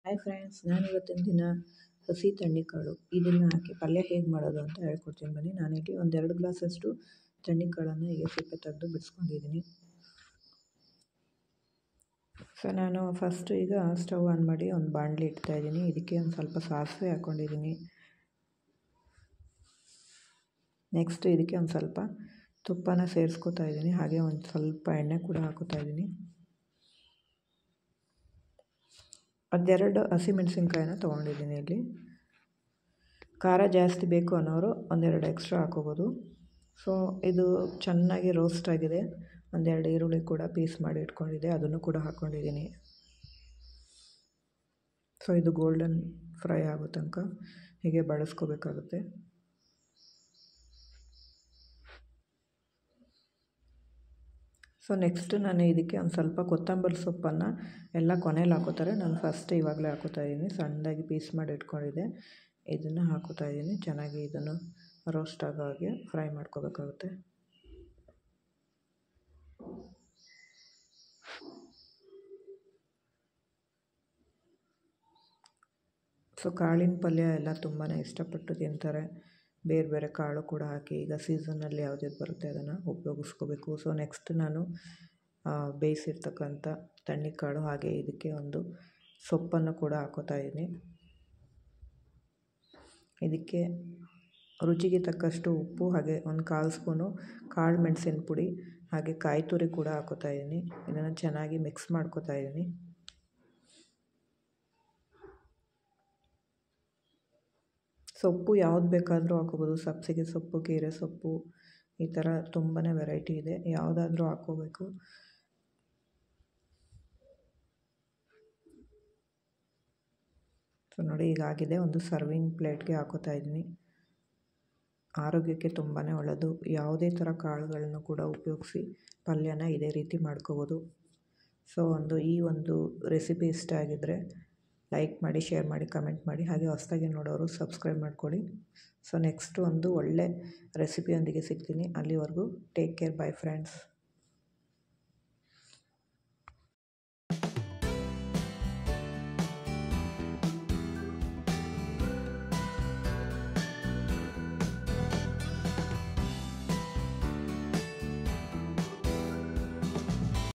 hi friends ನಾನು ಇವತ್ತಿನ ದಿನ ಹಸಿ ತಣ್ಣಿಕಾಳು ಇದನ್ನು ಹಾಕಿ ಪಲ್ಯ ಹೇಗೆ ಮಾಡೋದು ಅಂತ ಹೇಳ್ಕೊಡ್ತೀನಿ ಬನ್ನಿ ನಾನಿಲ್ಲಿ ಒಂದೆರಡು ಗ್ಲಾಸಷ್ಟು ತಣ್ಣಿಕಾಳನ್ನು ಈಗ ಸಿಪ್ಪೆ ತೆಗೆದು ಬಿಡಿಸ್ಕೊಂಡಿದ್ದೀನಿ ಸೊ ನಾನು ಫಸ್ಟ್ ಈಗ ಸ್ಟವ್ ಆನ್ ಮಾಡಿ ಒಂದು ಬಾಣಲಿ ಇಡ್ತಾಯಿದ್ದೀನಿ ಇದಕ್ಕೆ ಒಂದು ಸ್ವಲ್ಪ ಸಾಸಿವೆ ಹಾಕ್ಕೊಂಡಿದ್ದೀನಿ ನೆಕ್ಸ್ಟ್ ಇದಕ್ಕೆ ಒಂದು ಸ್ವಲ್ಪ ತುಪ್ಪನ ಸೇರಿಸ್ಕೊತಾ ಇದ್ದೀನಿ ಹಾಗೆ ಒಂದು ಸ್ವಲ್ಪ ಎಣ್ಣೆ ಕೂಡ ಹಾಕೋತಾ ಇದ್ದೀನಿ ಅದೆರಡು ಹಸಿಮೆಣ್ಸಿನ್ಕಾಯಿನ ತೊಗೊಂಡಿದ್ದೀನಿ ಇಲ್ಲಿ ಖಾರ ಜಾಸ್ತಿ ಬೇಕು ಅನ್ನೋರು ಒಂದೆರಡು ಎಕ್ಸ್ಟ್ರಾ ಹಾಕೋಬೋದು ಸೊ ಇದು ಚೆನ್ನಾಗಿ ರೋಸ್ಟ್ ಆಗಿದೆ ಒಂದೆರಡು ಈರುಳ್ಳಿ ಕೂಡ ಪೀಸ್ ಮಾಡಿ ಇಟ್ಕೊಂಡಿದ್ದೆ ಅದನ್ನು ಕೂಡ ಹಾಕ್ಕೊಂಡಿದ್ದೀನಿ ಸೊ ಇದು ಗೋಲ್ಡನ್ ಫ್ರೈ ಆಗೋ ತನಕ ಹೀಗೆ ಬಳಸ್ಕೋಬೇಕಾಗುತ್ತೆ ಸೊ ನೆಕ್ಸ್ಟ್ ನಾನು ಇದಕ್ಕೆ ಒಂದು ಸ್ವಲ್ಪ ಕೊತ್ತಂಬರಿ ಸೊಪ್ಪನ್ನು ಎಲ್ಲ ಕೊನೆಯಲ್ಲಿ ಹಾಕೋತಾರೆ ನಾನು ಫಸ್ಟ್ ಇವಾಗಲೇ ಹಾಕೋತಾ ಇದ್ದೀನಿ ಸಣ್ಣದಾಗಿ ಪೀಸ್ ಮಾಡಿ ಇಟ್ಕೊಂಡಿದ್ದೆ ಇದನ್ನು ಹಾಕೋತಾ ಇದ್ದೀನಿ ಚೆನ್ನಾಗಿ ಇದನ್ನು ರೋಸ್ಟ್ ಆಗೋ ಹಾಗೆ ಫ್ರೈ ಮಾಡ್ಕೋಬೇಕಾಗುತ್ತೆ ಸೊ ಕಾಳಿನ ಪಲ್ಯ ಎಲ್ಲ ತುಂಬಾ ಇಷ್ಟಪಟ್ಟು ತಿಂತಾರೆ ಬೇರೆ ಬೇರೆ ಕಾಳು ಕೂಡ ಹಾಕಿ ಈಗ ಸೀಸನಲ್ಲಿ ಯಾವ್ದು ಬರುತ್ತೆ ಅದನ್ನು ಉಪಯೋಗಿಸ್ಕೋಬೇಕು ಸೊ ನೆಕ್ಸ್ಟ್ ನಾನು ಬೇಯಿಸಿರ್ತಕ್ಕಂಥ ತಣ್ಣಿಕಾಳು ಹಾಗೆ ಇದಕ್ಕೆ ಒಂದು ಸೊಪ್ಪನ್ನು ಕೂಡ ಹಾಕೋತಾ ಇದ್ದೀನಿ ಇದಕ್ಕೆ ರುಚಿಗೆ ತಕ್ಕಷ್ಟು ಉಪ್ಪು ಹಾಗೆ ಒಂದು ಕಾಲು ಸ್ಪೂನು ಕಾಳು ಮೆಣಸಿನ ಪುಡಿ ಹಾಗೆ ಕಾಯಿ ತುರಿ ಕೂಡ ಹಾಕೋತಾ ಇದ್ದೀನಿ ಇದನ್ನು ಚೆನ್ನಾಗಿ ಮಿಕ್ಸ್ ಮಾಡ್ಕೋತಾ ಇದ್ದೀನಿ ಸೊಪ್ಪು ಯಾವ್ದು ಬೇಕಾದರೂ ಹಾಕೋಬೋದು ಸಬ್ಬಸಿಗೆ ಸೊಪ್ಪು ಕೀರೆ ಸೊಪ್ಪು ಈ ಥರ ತುಂಬಾ ವೆರೈಟಿ ಇದೆ ಯಾವುದಾದ್ರೂ ಹಾಕ್ಕೋಬೇಕು ಸೊ ನೋಡಿ ಈಗಾಗಿದೆ ಒಂದು ಸರ್ವಿಂಗ್ ಪ್ಲೇಟ್ಗೆ ಹಾಕೋತಾ ಇದ್ದೀನಿ ಆರೋಗ್ಯಕ್ಕೆ ತುಂಬಾ ಒಳ್ಳೆಯದು ಯಾವುದೇ ಥರ ಕಾಳುಗಳನ್ನು ಕೂಡ ಉಪಯೋಗಿಸಿ ಪಲ್ಯನ ಇದೇ ರೀತಿ ಮಾಡ್ಕೋಬೋದು ಸೊ ಒಂದು ಈ ಒಂದು ರೆಸಿಪಿ ಇಷ್ಟ ಆಗಿದ್ದರೆ ಲೈಕ್ ಮಾಡಿ ಶೇರ್ ಮಾಡಿ ಕಮೆಂಟ್ ಮಾಡಿ ಹಾಗೆ ಹೊಸದಾಗಿ ನೋಡೋರು ಸಬ್ಸ್ಕ್ರೈಬ್ ಮಾಡ್ಕೊಳ್ಳಿ ಸೊ ನೆಕ್ಸ್ಟ್ ಒಂದು ಒಳ್ಳೆ ರೆಸಿಪಿಯೊಂದಿಗೆ ಸಿಗ್ತೀನಿ ಅಲ್ಲಿವರೆಗೂ ಟೇಕ್ ಕೇರ್ ಬೈ ಫ್ರೆಂಡ್ಸ್